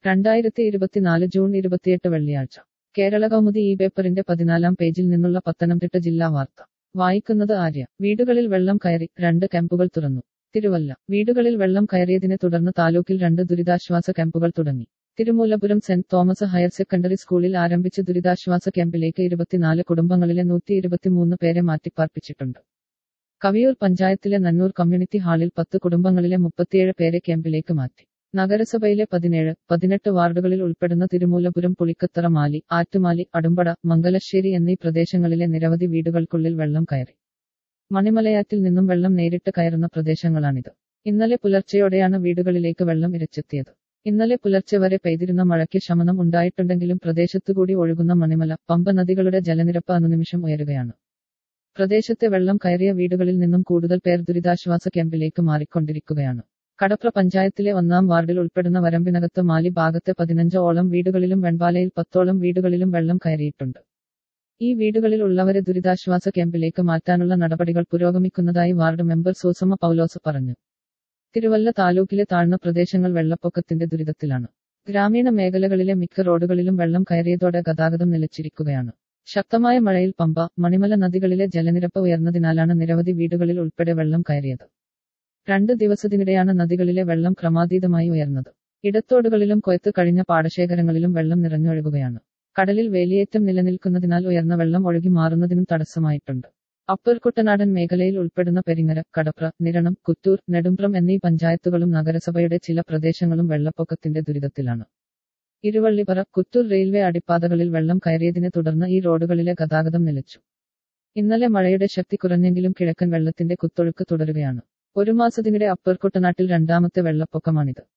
രണ്ടായിരത്തി ഇരുപത്തിനാല് ജൂൺ ഇരുപത്തിയെട്ട് വെള്ളിയാഴ്ച കേരള കൗമുദി ഈ പേപ്പറിന്റെ പതിനാലാം പേജിൽ നിന്നുള്ള പത്തനംതിട്ട ജില്ലാ വാർത്ത വായിക്കുന്നത് ആര്യ വീടുകളിൽ വെള്ളം കയറി രണ്ട് ക്യാമ്പുകൾ തുറന്നു തിരുവല്ല വീടുകളിൽ വെള്ളം കയറിയതിനെ തുടർന്ന് താലൂക്കിൽ രണ്ട് ദുരിതാശ്വാസ ക്യാമ്പുകൾ തുടങ്ങി Thirumoolapuram saint Thomas higher secondary സ്കൂളിൽ ആരംഭിച്ച ദുരിതാശ്വാസ ക്യാമ്പിലേക്ക് ഇരുപത്തിനാല് കുടുംബങ്ങളിലെ നൂറ്റി ഇരുപത്തിമൂന്ന് പേരെ മാറ്റിപ്പാർപ്പിച്ചിട്ടുണ്ട് കവിയൂർ പഞ്ചായത്തിലെ നന്നൂർ കമ്മ്യൂണിറ്റി ഹാളിൽ പത്ത് കുടുംബങ്ങളിലെ മുപ്പത്തിയേഴ് പേരെ ക്യാമ്പിലേക്ക് മാറ്റി നഗരസഭയിലെ പതിനേഴ് പതിനെട്ട് വാർഡുകളിൽ ഉൾപ്പെടുന്ന തിരുമൂലപുരം പുളിക്കത്തറ മാലി ആറ്റുമാലി അടുമ്പട മംഗലശ്ശേരി എന്നീ പ്രദേശങ്ങളിലെ നിരവധി വീടുകൾക്കുള്ളിൽ വെള്ളം കയറി മണിമലയാറ്റിൽ നിന്നും വെള്ളം നേരിട്ട് കയറുന്ന പ്രദേശങ്ങളാണിത് ഇന്നലെ പുലർച്ചെയോടെയാണ് വീടുകളിലേക്ക് വെള്ളം ഇരച്ചെത്തിയത് ഇന്നലെ പുലർച്ചെ വരെ പെയ്തിരുന്ന മഴയ്ക്ക് ശമനം ഉണ്ടായിട്ടുണ്ടെങ്കിലും പ്രദേശത്തുകൂടി ഒഴുകുന്ന മണിമല പമ്പ നദികളുടെ ജലനിരപ്പ് അനുനിമിഷം ഉയരുകയാണ് പ്രദേശത്തെ വെള്ളം കയറിയ വീടുകളിൽ നിന്നും കൂടുതൽ പേർ ദുരിതാശ്വാസ ക്യാമ്പിലേക്ക് മാറിക്കൊണ്ടിരിക്കുകയാണ് കടപ്ര പഞ്ചായത്തിലെ ഒന്നാം വാർഡിൽ ഉൾപ്പെടുന്ന വരമ്പിനകത്ത് മാലി ഭാഗത്തെ പതിനഞ്ചോളം വീടുകളിലും വെൺപാലയിൽ പത്തോളം വീടുകളിലും വെള്ളം കയറിയിട്ടുണ്ട് ഈ വീടുകളിൽ ഉള്ളവരെ ദുരിതാശ്വാസ ക്യാമ്പിലേക്ക് മാറ്റാനുള്ള നടപടികൾ പുരോഗമിക്കുന്നതായി വാർഡ് മെമ്പർ സൂസമ്മ പൗലോസ് പറഞ്ഞു തിരുവല്ല താലൂക്കിലെ താഴ്ന്ന പ്രദേശങ്ങൾ വെള്ളപ്പൊക്കത്തിന്റെ ദുരിതത്തിലാണ് ഗ്രാമീണ മേഖലകളിലെ മിക്ക റോഡുകളിലും വെള്ളം കയറിയതോടെ ഗതാഗതം നിലച്ചിരിക്കുകയാണ് ശക്തമായ മഴയിൽ പമ്പ മണിമല നദികളിലെ ജലനിരപ്പ് ഉയർന്നതിനാലാണ് നിരവധി വീടുകളിൽ ഉൾപ്പെടെ വെള്ളം കയറിയത് രണ്ട് ദിവസത്തിനിടെയാണ് നദികളിലെ വെള്ളം ക്രമാതീതമായി ഉയർന്നത് ഇടത്തോടുകളിലും കൊയ്ത്ത് കഴിഞ്ഞ പാടശേഖരങ്ങളിലും വെള്ളം നിറഞ്ഞൊഴുകുകയാണ് കടലിൽ വേലിയേറ്റം നിലനിൽക്കുന്നതിനാൽ ഉയർന്ന വെള്ളം ഒഴുകി മാറുന്നതിനും തടസ്സമായിട്ടുണ്ട് അപ്പർ കുട്ടനാടൻ മേഖലയിൽ ഉൾപ്പെടുന്ന പെരിങ്ങര കടപ്ര നിരണം കുത്തൂർ നെടുമ്പ്രം എന്നീ പഞ്ചായത്തുകളും നഗരസഭയുടെ ചില പ്രദേശങ്ങളും വെള്ളപ്പൊക്കത്തിന്റെ ദുരിതത്തിലാണ് ഇരുവള്ളിപ്പറ കുത്തൂർ റെയിൽവേ അടിപ്പാതകളിൽ വെള്ളം കയറിയതിനെ തുടർന്ന് ഈ റോഡുകളിലെ ഗതാഗതം നിലച്ചു ഇന്നലെ മഴയുടെ ശക്തി കുറഞ്ഞെങ്കിലും കിഴക്കൻ വെള്ളത്തിന്റെ കുത്തൊഴുക്ക് തുടരുകയാണ് ഒരു മാസത്തിനിടെ അപ്പർ കുട്ടനാട്ടിൽ രണ്ടാമത്തെ വെള്ളപ്പൊക്കമാണിത്